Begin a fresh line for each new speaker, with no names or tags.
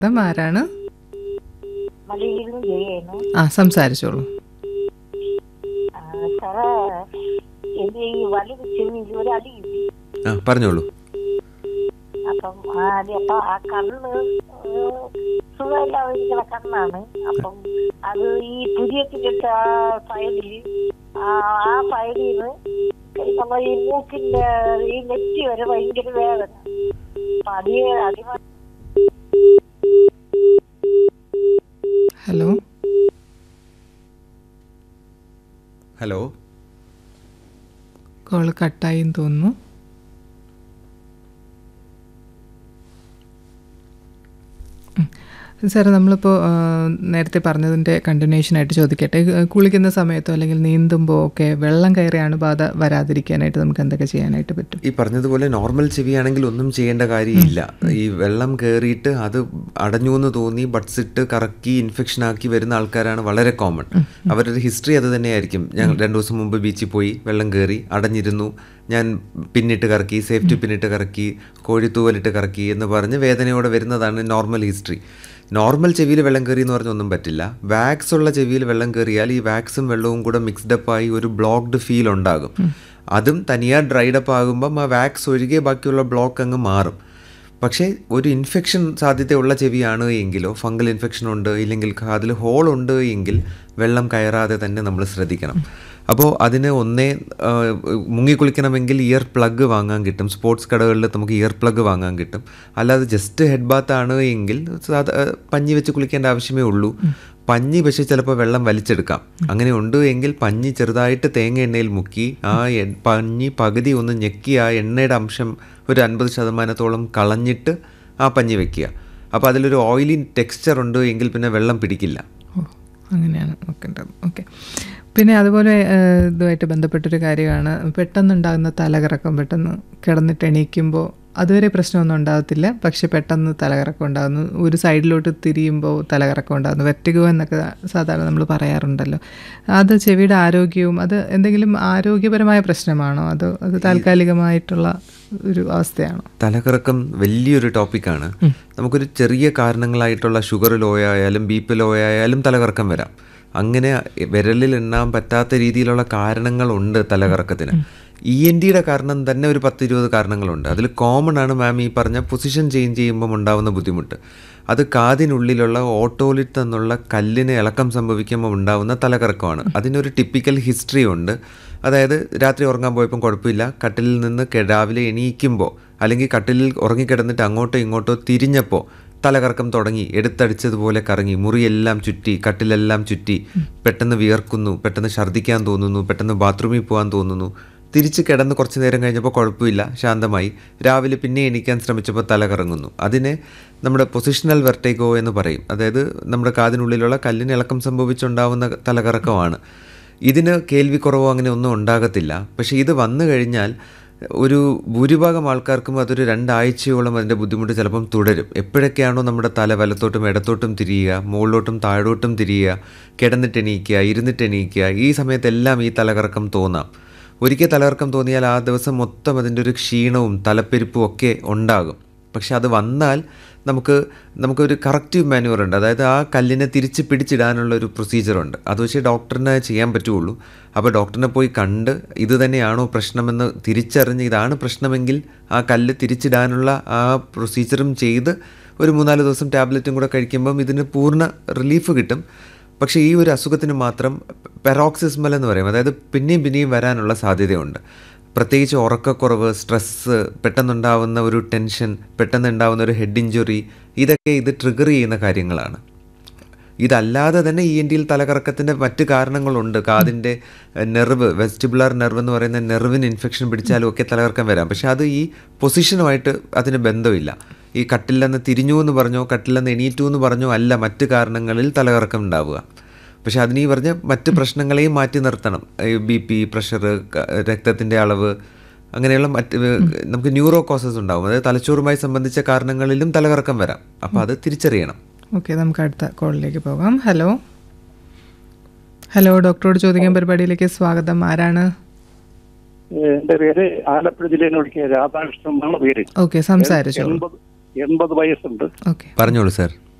ഇപ്പം ആരാണ്
മലയിൽ നിന്ന് ജയാണ്
ആ സംസാരിച്ചോളൂ
സാറേ എന്റെ ഈ വലത് ചെവിയിൽ ഒരു അടി കിട്ടി
ആ പറഞ്ഞോളൂ
അപ്പം ആ അടി അപ്പൊ ആ കണ്ണ് സുഖമില്ലാതിരിക്കുന്ന കണ്ണാണ് അപ്പം അത് ഈ പുതിയത്തിന്റെ ആ സൈഡിൽ ആ ആ സൈഡിൽ നിന്ന് നമ്മൾ ഈ മൂക്കിന്റെ ഈ നെറ്റി വരെ ഭയങ്കര വേദന അപ്പൊ അടിയെ അടി
ഹലോ
ഹലോ
കോൾ കട്ടായി തോന്നുന്നു ഉം. സാറ് നമ്മളിപ്പോൾ ആ, നേരത്തെ പറഞ്ഞതിൻ്റെ കണ്ടിന്യൂഷൻ ആയിട്ട് ചോദിക്കട്ടെ ഏ, കുളിക്കുന്ന സമയത്തോ അല്ലെങ്കിൽ നീന്തുമ്പോൾ ഒക്കെ വെള്ളം കയറിയാണ് ബാധ വരാതിരിക്കാനായിട്ട് നമുക്ക് എന്തൊക്കെ ചെയ്യാനായിട്ട് പറ്റും
ഈ പറഞ്ഞതുപോലെ നോർമൽ ചെവിയാണെങ്കിൽ ഒന്നും ചെയ്യേണ്ട കാര്യമില്ല ഈ വെള്ളം കയറിയിട്ട് അത് അടഞ്ഞു എന്ന് തോന്നി ബഡ്സ് ഇട്ട് കറക്കി ഇൻഫെക്ഷൻ ആക്കി വരുന്ന ആൾക്കാരാണ് വളരെ കോമൺ അവരുടെ ഹിസ്റ്ററി അത് തന്നെയായിരിക്കും ഞങ്ങൾ രണ്ടു ദിവസം മുമ്പ് ബീച്ചിൽ പോയി വെള്ളം കയറി അടഞ്ഞിരുന്നു ഞാൻ പിന്നിട്ട് കറക്കി സേഫ്റ്റി പിന്നിട്ട് കറക്കി കോഴിത്തൂവലിട്ട് കറക്കി എന്ന് പറഞ്ഞ് വേദനയോടെ വരുന്നതാണ് നോർമൽ ഹിസ്റ്ററി നോർമൽ ചെവിയിൽ വെള്ളം കയറി എന്ന് പറഞ്ഞൊന്നും പറ്റില്ല വാക്സ് ഉള്ള ചെവിയിൽ വെള്ളം കയറിയാൽ ഈ വാക്സും വെള്ളവും കൂടെ മിക്സ്ഡ് അപ്പ് ആയി ഒരു ബ്ലോക്ക്ഡ് ഫീൽ ഉണ്ടാകും അതും തനിയാ ഡ്രൈഡ് അപ്പ് ആകുമ്പം ആ വാക്സ് ഒഴികെ ബാക്കിയുള്ള ബ്ലോക്ക് അങ്ങ് മാറും പക്ഷേ ഒരു ഇൻഫെക്ഷൻ സാധ്യതയുള്ള ചെവിയാണ് എങ്കിലോ ഫംഗൽ ഇൻഫെക്ഷൻ ഉണ്ട് ഇല്ലെങ്കിൽ അതിൽ ഹോൾ ഉണ്ട് എങ്കിൽ വെള്ളം കയറാതെ തന്നെ നമ്മൾ ശ്രദ്ധിക്കണം അപ്പോൾ അതിന് ഒന്നേ ആ, മുങ്ങിക്കുളിക്കണമെങ്കിൽ ഇയർ പ്ലഗ് വാങ്ങാൻ കിട്ടും സ്പോർട്സ് കടകളിൽ നമുക്ക് ഇയർ പ്ലഗ് വാങ്ങാൻ കിട്ടും അല്ലാതെ ജസ്റ്റ് ഹെഡ് ബാത്ത് ആണ് എങ്കിൽ സാധാ പഞ്ഞി വെച്ച് കുളിക്കേണ്ട ആവശ്യമേ ഉള്ളൂ പഞ്ഞി പക്ഷേ ചിലപ്പോൾ വെള്ളം വലിച്ചെടുക്കാം അങ്ങനെ ഉണ്ട് എങ്കിൽ പഞ്ഞി ചെറുതായിട്ട് തേങ്ങ എണ്ണയിൽ മുക്കി ആ എ- പഞ്ഞി പകുതി ഒന്ന് ഞെക്കി ആ എണ്ണയുടെ അംശം ഒരു അൻപത് ശതമാനത്തോളം കളഞ്ഞിട്ട് ആ പഞ്ഞി വെക്കുക അപ്പോൾ അതിലൊരു ഓയിലി ടെക്സ്ചർ ഉണ്ട് എങ്കിൽ പിന്നെ വെള്ളം പിടിക്കില്ല
ഓ അങ്ങനെയാണ് നോക്കേണ്ടത് ഓക്കെ പിന്നെ അതുപോലെ ഏഹ്, ഇതുമായിട്ട് ബന്ധപ്പെട്ടൊരു കാര്യമാണ് പെട്ടെന്നുണ്ടാകുന്ന തലകറക്കം പെട്ടെന്ന് കിടന്നിട്ട് എണീക്കുമ്പോൾ അതുവരെ പ്രശ്നമൊന്നും ഉണ്ടാകത്തില്ല പക്ഷെ പെട്ടെന്ന് തലകറക്കം ഉണ്ടാകുന്നു ഒരു സൈഡിലോട്ട് തിരിയുമ്പോൾ തലകറക്കം ഉണ്ടാകുന്നു വെറ്റുക എന്നൊക്കെ സാധാരണ നമ്മൾ പറയാറുണ്ടല്ലോ അത് ചെവിയുടെ ആരോഗ്യവും അത് എന്തെങ്കിലും ആരോഗ്യപരമായ പ്രശ്നമാണോ അതോ അത് താൽക്കാലികമായിട്ടുള്ള ഒരു അവസ്ഥയാണോ
തലകറക്കം വലിയൊരു ടോപ്പിക്കാണ് നമുക്കൊരു ചെറിയ കാരണങ്ങളായിട്ടുള്ള ഷുഗർ ലോ ആയാലും ബി പി ലോ ആയാലും തലകറക്കം വരാം അങ്ങനെ വിരലിൽ എണ്ണാൻ പറ്റാത്ത രീതിയിലുള്ള കാരണങ്ങളുണ്ട് തലകറക്കത്തിന് ഇ എൻ ഡിയുടെ കാരണം തന്നെ ഒരു പത്ത് ഇരുപത് കാരണങ്ങളുണ്ട് അതിൽ കോമൺ ആണ് മാം ഈ പറഞ്ഞ പൊസിഷൻ ചേഞ്ച് ചെയ്യുമ്പം ഉണ്ടാവുന്ന ബുദ്ധിമുട്ട് അത് കാതിനുള്ളിലുള്ള ഓട്ടോലിറ്റ് എന്നുള്ള കല്ലിന് ഇളക്കം സംഭവിക്കുമ്പോൾ ഉണ്ടാവുന്ന തലകറക്കമാണ് അതിനൊരു ടിപ്പിക്കൽ ഹിസ്റ്ററി ഉണ്ട് അതായത് രാത്രി ഉറങ്ങാൻ പോയപ്പം കുഴപ്പമില്ല കട്ടിലിൽ നിന്ന് കെ- രാവിലെ എണീക്കുമ്പോൾ അല്ലെങ്കിൽ കട്ടിലിൽ ഉറങ്ങിക്കിടന്നിട്ട് അങ്ങോട്ടോ ഇങ്ങോട്ടോ തിരിഞ്ഞപ്പോൾ തലകറക്കം തുടങ്ങി എടുത്തടിച്ചതുപോലെ കറങ്ങി മുറിയെല്ലാം ചുറ്റി കട്ടിലെല്ലാം ചുറ്റി പെട്ടെന്ന് വിയർക്കുന്നു പെട്ടെന്ന് ഛർദ്ദിക്കാൻ തോന്നുന്നു പെട്ടെന്ന് ബാത്റൂമിൽ പോകാൻ തോന്നുന്നു തിരിച്ച് കിടന്ന് കുറച്ച് നേരം കഴിഞ്ഞപ്പോൾ കുഴപ്പമില്ല ശാന്തമായി രാവിലെ പിന്നെ എണീക്കാൻ ശ്രമിച്ചപ്പോൾ തല കറങ്ങുന്നു അതിനെ നമ്മുടെ പൊസിഷണൽ വെർട്ടേഗോ എന്ന് പറയും അതായത് നമ്മുടെ കാതിനുള്ളിലുള്ള കല്ലിന് ഇളക്കം സംഭവിച്ചുണ്ടാവുന്ന തലകറക്കമാണ് ഇതിന് കേൾവിക്കുറവോ അങ്ങനെ ഒന്നും ഉണ്ടാകത്തില്ല പക്ഷേ ഇത് വന്നു കഴിഞ്ഞാൽ ഒരു ഭൂരിഭാഗം ആൾക്കാർക്കും അതൊരു രണ്ടാഴ്ചയോളം അതിൻ്റെ ബുദ്ധിമുട്ട് ചിലപ്പം തുടരും എപ്പോഴൊക്കെയാണോ നമ്മുടെ തല വലത്തോട്ടും ഇടത്തോട്ടും തിരിയുക മുകളിലോട്ടും താഴോട്ടും തിരിയുക കിടന്നിട്ട് എണീക്കുക ഇരുന്നിട്ട് എണീക്കുക ഈ സമയത്തെല്ലാം ഈ തലകറക്കം തോന്നാം ഒരിക്കൽ തലകറക്കം തോന്നിയാൽ ആ ദിവസം മൊത്തം അതിൻ്റെ ഒരു ക്ഷീണവും തലപ്പെരുപ്പും ഒക്കെ ഉണ്ടാകും പക്ഷെ അത് വന്നാൽ നമുക്ക് നമുക്കൊരു കറക്റ്റീവ് മാനുവർ ഉണ്ട് അതായത് ആ കല്ലിനെ തിരിച്ച് പിടിച്ചിടാനുള്ള ഒരു പ്രൊസീജിയറുണ്ട് അത് വെച്ച് ഡോക്ടറിനെ ചെയ്യാൻ പറ്റുള്ളൂ അപ്പോൾ ഡോക്ടറിനെ പോയി കണ്ട് ഇത് തന്നെയാണോ പ്രശ്നമെന്ന് തിരിച്ചറിഞ്ഞ് ഇതാണ് പ്രശ്നമെങ്കിൽ ആ കല്ല് തിരിച്ചിടാനുള്ള ആ പ്രൊസീജിയറും ചെയ്ത് ഒരു മൂന്നാല് ദിവസം ടാബ്ലറ്റും കൂടെ കഴിക്കുമ്പം ഇതിന് പൂർണ്ണ റിലീഫ് കിട്ടും പക്ഷേ ഈ ഒരു അസുഖത്തിന് മാത്രം പെറോക്സിസ്മൽ എന്ന് പറയും അതായത് പിന്നെയും പിന്നെയും വരാനുള്ള സാധ്യതയുണ്ട് പ്രത്യേകിച്ച് ഉറക്കക്കുറവ് സ്ട്രെസ്സ് പെട്ടെന്നുണ്ടാവുന്ന ഒരു ടെൻഷൻ പെട്ടെന്നുണ്ടാവുന്ന ഒരു ഹെഡ് ഇഞ്ചുറി ഇതൊക്കെ ഇത് ട്രിഗർ ചെയ്യുന്ന കാര്യങ്ങളാണ് ഇതല്ലാതെ തന്നെ ഇ എൻ ടിയിൽ തലകറക്കത്തിൻ്റെ മറ്റ് കാരണങ്ങളുണ്ട് കാതിൻ്റെ നെർവ് വെസ്റ്റിബുലാർ നെർവ് എന്ന് പറയുന്ന നെർവിന് ഇൻഫെക്ഷൻ പിടിച്ചാലും ഒക്കെ തലകറക്കം വരാം പക്ഷെ അത് ഈ പൊസിഷനുമായിട്ട് അതിന് ബന്ധമില്ല ഈ കട്ടില്ലെന്ന് തിരിഞ്ഞു എന്ന് പറഞ്ഞോ കട്ടില്ലെന്ന് എണീറ്റു എന്ന് പറഞ്ഞോ അല്ല മറ്റ് കാരണങ്ങളിൽ തലകറക്കം ഉണ്ടാവുക പക്ഷെ അതിന് ഈ പറഞ്ഞ മറ്റ് പ്രശ്നങ്ങളെയും മാറ്റി നിർത്തണം ബി പി പ്രഷർ രക്തത്തിൻ്റെ അളവ് അങ്ങനെയുള്ള മറ്റ് നമുക്ക് ന്യൂറോ കോസസ് ഉണ്ടാവും അതായത് തലച്ചോറുമായി സംബന്ധിച്ച കാരണങ്ങളിലും തലകറക്കം വരാം അപ്പോൾ അത് തിരിച്ചറിയണം
ഓക്കെ നമുക്ക് അടുത്ത കോളിലേക്ക് പോകാം ഹലോ ഹലോ ഡോക്ടറോട് ചോദിക്കാൻ പരിപാടിയിലേക്ക് സ്വാഗതം ആരാണ്
എന്റെ പേര് ആലപ്പുഴ ജില്ലയിൽ നിന്ന് വിളിക്കുക രാധാകൃഷ്ണൻ എന്നാണ് പേര്
ഓക്കെ സംസാരിച്ചോളൂ
എൺപത് എൺപത് വയസ്സുണ്ട്
ഓക്കെ
പറഞ്ഞോളൂ സാർ